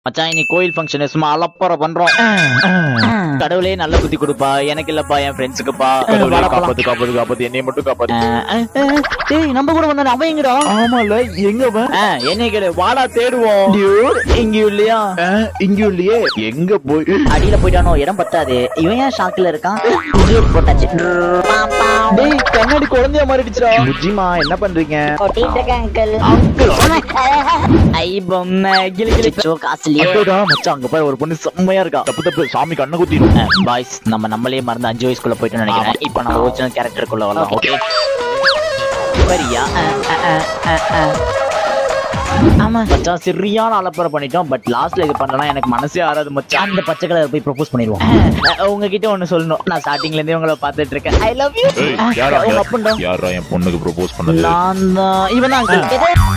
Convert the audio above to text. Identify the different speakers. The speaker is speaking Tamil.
Speaker 1: மச்சான் இன்னைக்கு கோயில் ஃபங்க்ஷன் சும்மா அலப்பற பண்றோம் கடவுளே நல்ல புத்தி கொடுப்பா எனக்கு இல்லப்பா என் ஃப்ரெண்ட்ஸுக்குப்பா
Speaker 2: கடவுளே, காப்பாத்து காப்பாத்து காப்பாத்து என்னைய மட்டும் காப்பாத்து
Speaker 1: டேய் நம்ம கூட வந்தானே அவன் எங்கடா
Speaker 2: ஆமால எங்க அவன்
Speaker 1: ஆ, என்னை கேளு வாடா தேடுவோம்
Speaker 2: Dude,
Speaker 1: இங்கேயும் இல்லையா
Speaker 2: ஆ, இங்கேயும் இல்லையே எங்க போய்
Speaker 1: அடியில போயிட்டானோ இடம் பத்தாது இவன் ஏன் ஷாக்ல இருக்கான் இங்கேயே போட்டாச்சு
Speaker 2: டேய் கண்ணாடி குழந்தைய மாறிடுச்சுடா புஜிமா என்ன பண்றீங்க
Speaker 1: ஐ பொம்மை கிளி கிளி சோ காசுலயே
Speaker 2: அப்போடா மச்சான் அங்க பாரு ஒரு பொண்ணு செம்மையா இருக்கா தப்பு தப்பு சாமி கண்ணு குத்திடும்
Speaker 1: பாய்ஸ் நம்ம நம்மளே மறந்து அஞ்சு வயசுக்குள்ள போயிட்டு நினைக்கிறேன் இப்போ நம்ம ஒரிஜினல் கேரக்டருக்குள்ள வரலாம் ஓகே சரியா ஆமா மச்சான் சரியான அலப்பறை பண்ணிட்டோம் பட் லாஸ்ட்ல இது பண்ணலாம் எனக்கு மனசே ஆறாது மச்சான் அந்த பச்சை கலர் போய் ப்ரொபோஸ் பண்ணிடுவோம் உங்ககிட்ட ஒண்ணு சொல்லணும் நான் ஸ்டார்டிங்ல இருந்தே உங்களை பார்த்துட்டு இருக்கேன் ஐ லவ் யூ
Speaker 2: ஏய், யாரா
Speaker 1: உங்க அப்பன்டா
Speaker 2: யாரா என் பொண்ணுக்கு ப்ரோபோஸ் பண்ணது
Speaker 1: நான் தான் இவன் தான் uncle.